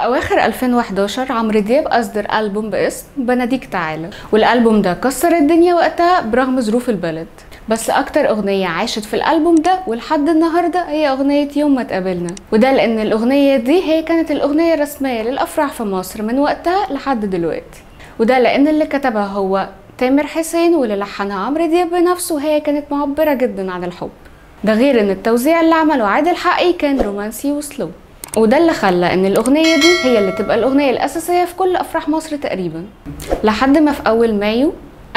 أواخر 2011 عمرو دياب أصدر ألبوم باسم بناديك تعالى والألبوم ده كسر الدنيا وقتها برغم ظروف البلد بس أكتر أغنية عاشت في الألبوم ده ولحد النهاردة هي أغنية يوم ما اتقابلنا وده لأن الأغنية دي هي كانت الأغنية الرسمية للأفراح في مصر من وقتها لحد دلوقتي وده لأن اللي كتبها هو تامر حسين واللي لحنها عمرو دياب بنفسه هي كانت معبرة جدا عن الحب ده غير ان التوزيع اللي عمله عادل حقي كان رومانسي وسلو وده اللي خلى ان الاغنيه دي هي اللي تبقى الاغنيه الاساسيه في كل افراح مصر تقريبا لحد ما في اول مايو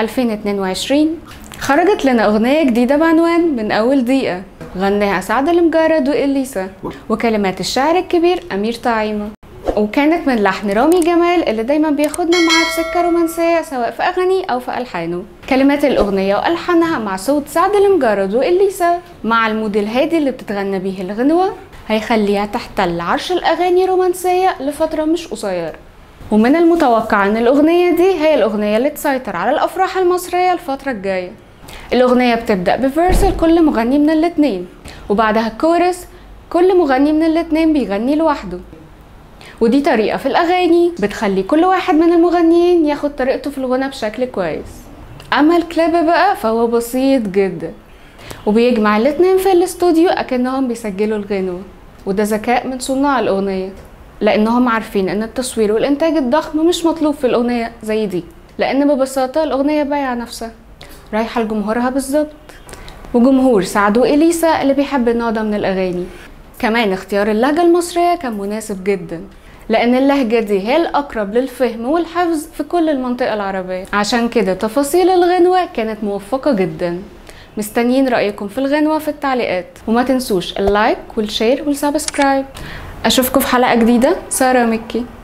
2022 خرجت لنا اغنيه جديده بعنوان من اول دقيقه غناها سعد المجرد واليسا وكلمات الشاعر الكبير امير طعيمه وكانت من لحن رامي جمال اللي دايما بياخدنا معاه في سكه رومانسيه سواء في اغانيه او في الحانه كلمات الاغنيه والحانها مع صوت سعد المجرد واليسا مع المود الهادي اللي بتتغنى بيه الغنوه هيخليها تحتل عرش الاغاني الرومانسيه لفتره مش قصيره ومن المتوقع ان الاغنيه دي هي الاغنيه اللي تسيطر على الافراح المصريه الفتره الجايه الاغنيه بتبدا بفيرس لكل مغني من الاتنين وبعدها الكورس كل مغني من الاتنين بيغني لوحده ودي طريقة في الأغاني بتخلي كل واحد من المغنيين ياخد طريقته في الغنى بشكل كويس أما الكليب بقى فهو بسيط جدا وبيجمع الاتنين في الاستوديو أكنهم بيسجلوا الغنوة وده ذكاء من صناع الأغنية لأنهم عارفين إن التصوير والإنتاج الضخم مش مطلوب في الأغنية زي دي لأن ببساطة الأغنية بايعة نفسها رايحة لجمهورها بالظبط وجمهور سعد وإليسا اللي بيحب النوع ده من الأغاني كمان اختيار اللهجة المصرية كان مناسب جدا لأن اللهجة دي هي الأقرب للفهم والحفظ في كل المنطقة العربية عشان كده تفاصيل الغنوة كانت موفقة جدا مستنيين رأيكم في الغنوة في التعليقات وما تنسوش اللايك والشير والسبسكرايب أشوفكم في حلقة جديدة سارة مكي